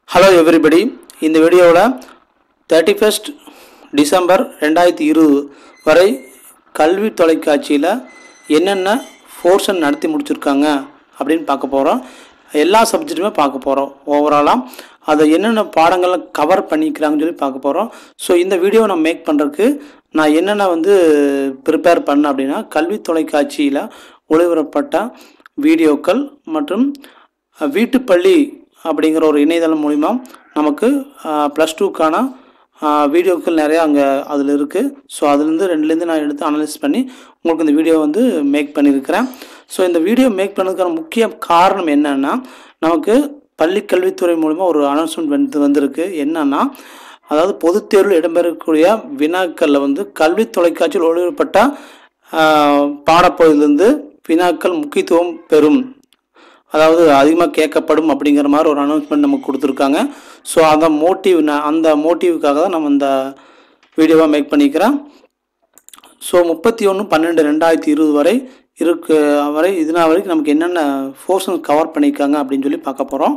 hello everybody இந்த வீடியோவில் thirty first December ரெண்டாயிரத்தி இருபது வரை கல்வி தொலைக்காட்சியில் என்னென்ன போர்ஷன் நடத்தி முடிச்சிருக்காங்க அப்படின்னு பார்க்க போகிறோம் எல்லா சப்ஜெக்ட்டுமே பார்க்க போகிறோம் ஓவராலாக அதை என்னென்ன பாடங்களை கவர் பண்ணிக்கிறாங்கன்னு சொல்லி பார்க்க போகிறோம் ஸோ இந்த வீடியோ நான் மேக் பண்ணுறதுக்கு நான் என்னென்ன வந்து ப்ரிப்பேர் பண்ணேன் அப்படின்னா கல்வி தொலைக்காட்சியில் ஒளிபரப்பட்ட வீடியோக்கள் மற்றும் அஹ், வீட்டுப்பள்ளி அப்படிங்கிற ஒரு இணையதளம் மூலிமா நமக்கு ப்ளஸ் டூக்கான வீடியோக்கள் நிறையா அங்கே அதில் இருக்குது ஸோ அதுலேருந்து ரெண்டுலேருந்து நான் எடுத்து அனலைஸ் பண்ணி உங்களுக்கு இந்த வீடியோ வந்து மேக் பண்ணியிருக்கிறேன் ஸோ இந்த வீடியோ மேக் பண்ணதுக்கான முக்கிய காரணம் என்னன்னா நமக்கு பள்ளி கல்வித்துறை மூலிமா ஒரு அனௌன்ஸ்மெண்ட் வந்து வந்திருக்கு என்னன்னா அதாவது பொதுத் தேர்வில் இடம்பெறக்கூடிய வினாக்களில் வந்து கல்வி தொலைக்காட்சியில் ஒளிபரப்பட்ட ஆஹ், பாடப்பகுதியிலிருந்து வினாக்கள் முக்கியத்துவம் பெறும் அதாவது அதிகமாக கேட்கப்படும் அப்படிங்கிற மாதிரி ஒரு அனௌன்ஸ்மெண்ட் நமக்கு கொடுத்துருக்காங்க ஸோ அந்த மோட்டிவ் அந்த மோட்டிவுக்காக தான் நம்ம இந்த வீடியோவை மேக் பண்ணிக்கிறேன் ஸோ முப்பத்தி ஒன்று பன்னெண்டு ரெண்டாயிரத்தி இருபது வரை இருக்கு வரை இதனா வரைக்கும் நமக்கு என்னென்ன போர்ஷன் கவர் பண்ணியிருக்காங்க அப்படின்னு சொல்லி பார்க்க போகிறோம்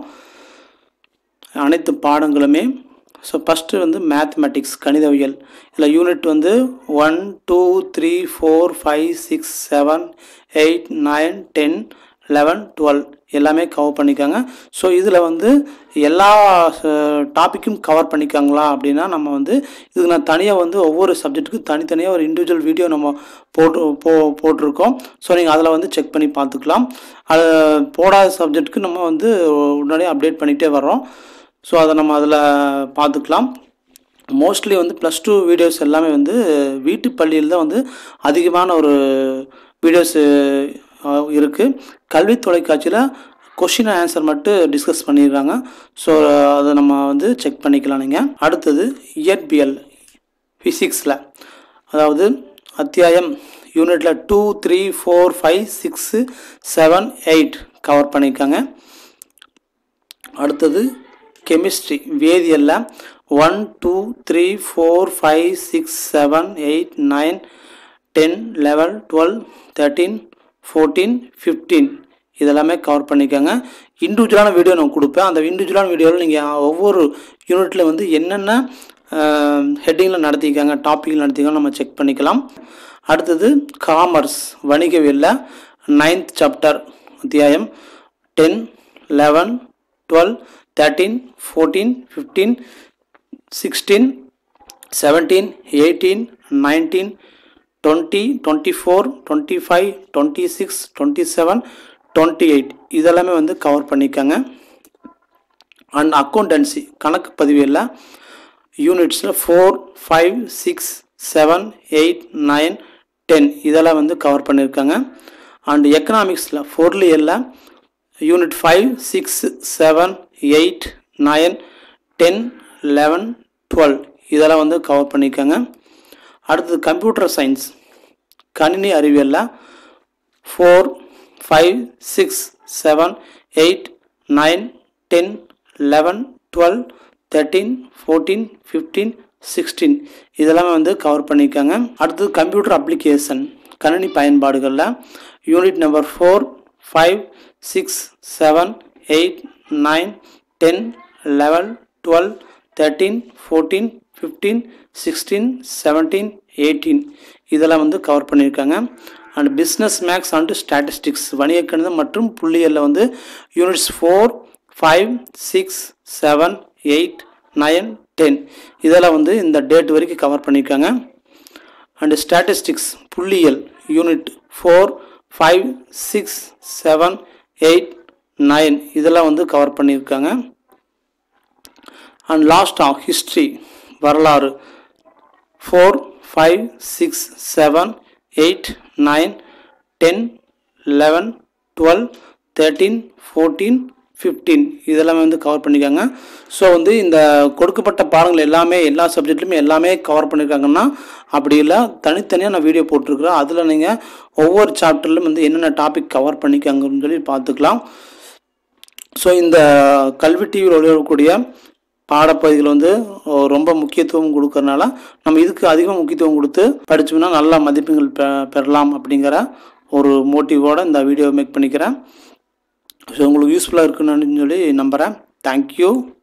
அனைத்து பாடங்களுமே ஸோ ஃபஸ்ட்டு வந்து மேத்தமெட்டிக்ஸ் கணிதவியல் இதில் யூனிட் வந்து one two three four five six seven eight nine ten eleven twelve எல்லாமே கவர் பண்ணிக்காங்க ஸோ இதில் வந்து எல்லா டாப்பிக்கும் கவர் பண்ணிக்காங்களா அப்படின்னா நம்ம வந்து இதுக்கு நான் தனியாக வந்து ஒவ்வொரு சப்ஜெக்ட்டுக்கு தனித்தனியாக ஒரு இண்டிவிஜுவல் வீடியோ நம்ம போட்டு போ போட்டிருக்கோம் ஸோ நீங்கள் அதில் வந்து செக் பண்ணி பார்த்துக்கலாம் அது போடாத சப்ஜெக்ட்டுக்கு நம்ம வந்து உடனடியே அப்டேட் பண்ணிகிட்டே வர்றோம் ஸோ அதை நம்ம அதில் பார்த்துக்கலாம் மோஸ்ட்லி வந்து ப்ளஸ் டூ வீடியோஸ் எல்லாமே வந்து வீட்டு பள்ளியில் தான் வந்து அதிகமான ஒரு வீடியோஸ் இருக்குது கல்வி தொலைக்காட்சியில் கொஷின் ஆன்சர் மட்டும் டிஸ்கஸ் பண்ணியிருக்காங்க ஸோ அதை நம்ம வந்து செக் பண்ணிக்கலாம் நீங்கள் அடுத்தது இயற்பியல் ஃபிசிக்ஸில் அதாவது அத்தியாயம் யூனிட்டில் two three four five six seven eight cover பண்ணியிருக்காங்க அடுத்தது கெமிஸ்ட்ரி வேதியியலில் one two three four five six seven eight nine ten eleven twelve thirteen fourteen fifteen இதெல்லாமே கவர் பண்ணிக்கோங்க இண்டிவிஜுவலான வீடியோ நான் கொடுப்பேன் அந்த இண்டிவிஜுவலான வீடியோவில் நீங்கள் ஒவ்வொரு யூனிட்டில் வந்து என்னென்ன ஹெட்டிங்கில் நடத்திக்காங்க டாப்பிக்கில் நடத்திக்காங்க நம்ம செக் பண்ணிக்கலாம் அடுத்தது காமர்ஸ் வணிகவியலில் நைன்த் சாப்டர் அத்தியாயம் ten eleven twelve thirteen fourteen fifteen sixteen seventeen eighteen nineteen twenty twenty four twenty five twenty six twenty seven twenty eight இதெல்லாமே வந்து கவர் பண்ணிக்கோங்க அண்ட் அக்கௌண்டன்சி கணக்கு பதிவியலில் யூனிட்ஸில் four five six seven eight nine ten இதெல்லாம் வந்து cover பண்ணியிருக்காங்க and எக்கனாமிக்ஸில் பொருளியலில் unit five six seven eight nine ten eleven twelve இதெல்லாம் வந்து கவர் பண்ணியிருக்காங்க அடுத்தது கம்ப்யூட்டர் சயின்ஸ் கணினி அறிவியலில் four five six seven eight nine ten eleven twelve thirteen fourteen fifteen sixteen இதெல்லாமே வந்து கவர் பண்ணியிருக்காங்க அடுத்தது கம்ப்யூட்டர் அப்ளிகேஷன் கணினி பயன்பாடுகளில் unit number four five six seven eight nine ten eleven twelve thirteen fourteen fifteen sixteen seventeen eighteen இதெல்லாம் வந்து cover பண்ணியிருக்காங்க and business maths and statistics வணிக கணிதம் மற்றும் புள்ளியலில் வந்து units four five six seven eight nine ten இதெல்லாம் வந்து இந்த டேட் வரைக்கும் கவர் பண்ணியிருக்காங்க அண்ட் ஸ்டாட்டிஸ்டிக்ஸ் புள்ளியியல் unit four five six seven eight nine இதெல்லாம் வந்து கவர் பண்ணியிருக்காங்க அண்ட் லாஸ்டாக ஹிஸ்ட்ரி வரலாறு four five six seven eight nine ten eleven twelve thirteen fourteen fifteen இதெல்லாமே வந்து கவர் பண்ணியிருக்காங்க ஸோ வந்து இந்த கொடுக்கப்பட்ட பாடங்கள் எல்லாமே எல்லா சப்ஜெக்ட்லையுமே எல்லாமே கவர் பண்ணியிருக்காங்கன்னா அப்படி இல்லை தனித்தனியாக நான் வீடியோ போட்டிருக்கிறேன் அதில் நீங்கள் ஒவ்வொரு சாப்டர்லையும் வந்து என்னென்ன டாபிக் கவர் பண்ணிக்காங்கன்னு சொல்லி பார்த்துக்கலாம் ஸோ இந்த கல்வி டிவியில் ஒளிபரக்கூடிய பாடப்பகுதிகள் வந்து ஓ, ரொம்ப முக்கியத்துவம் கொடுக்கறனால நம்ம இதுக்கு அதிகமாக முக்கியத்துவம் கொடுத்து படிச்சோம்னா நல்ல மதிப்பெண்கள் பெ பெறலாம் அப்படிங்கிற ஒரு மோட்டிவோட இந்த வீடியோ மேக் பண்ணிக்கிறேன் ஸோ உங்களுக்கு யூஸ்ஃபுல்லாக இருக்குன்னு சொல்லி நம்புகிறேன் தேங்க்யூ